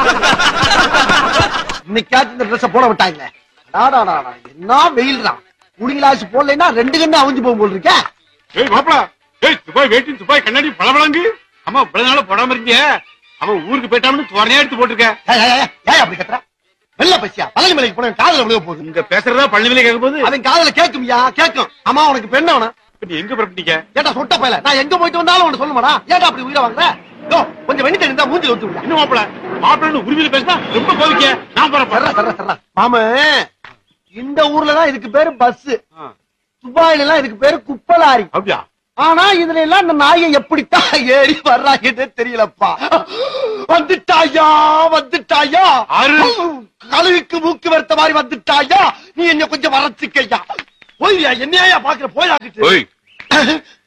இன்னைக்காச்சும் இந்த ட்ரெஸ் போட விட்டாங்க டாடாடாடா, என்ன வெயில் தான் குடிங்களாச்சு போடலைன்னா ரெண்டு கண்ணு அவிஞ்சு போகும் போல் இருக்க ஏய் மாப்பிள ஏய் துபாய் வேட்டி துபாய் கண்ணாடி பளபளங்கு அம்மா இவ்வளவு நாள போடாம இருந்தீங்க அவன் ஊருக்கு போயிட்டான்னு துவரையா எடுத்து போட்டிருக்க ஏய், ஏய், ஏய், ஏய் அப்படி கத்துற வெள்ள பசியா பழனி மலைக்கு போன காதல விழுக போகுது இங்க பேசுறதா பழனிவில கேட்க போது அவன் காதல கேட்கும்யா கேட்கும் அம்மா உனக்கு பெண்ண அவன நீ எங்க புறப்பட்டீங்க ஏட்டா சொட்ட பயல நான் எங்க போயிட்டு வந்தாலும் உனக்கு சொல்லுமாடா ஏட்டா அப்படி உயிரை வாங்குற யோ கொஞ்சம் வெண்ணி தண்ணி இருந்தா மூஞ்சி ஊத்தி விடுறா இன்னும் மாப்பிள மாப்பிள்ளன்னு உரிமையில பேசினா ரொம்ப கோவிக்க நான் போறேன் சர்றா சர்றா சர்றா மாம இந்த ஊர்ல தான் இதுக்கு பேரு பஸ் துபாயில எல்லாம் இதுக்கு பேரு குப்பலாரி அப்படியா ஆனா இதுல எல்லாம் இந்த நாயை எப்படித்தான் ஏறி வர்றாங்கன்னு தெரியலப்பா வந்துட்டாயா வந்துட்டாயா ஆறு. கழுகுக்கு மூக்கு வருத்த மாதிரி வந்துட்டாயா நீ என்ன கொஞ்சம் வரச்சுக்கையா போய்யா என்னையா பாக்குற போயாக்கிட்டு ஓய்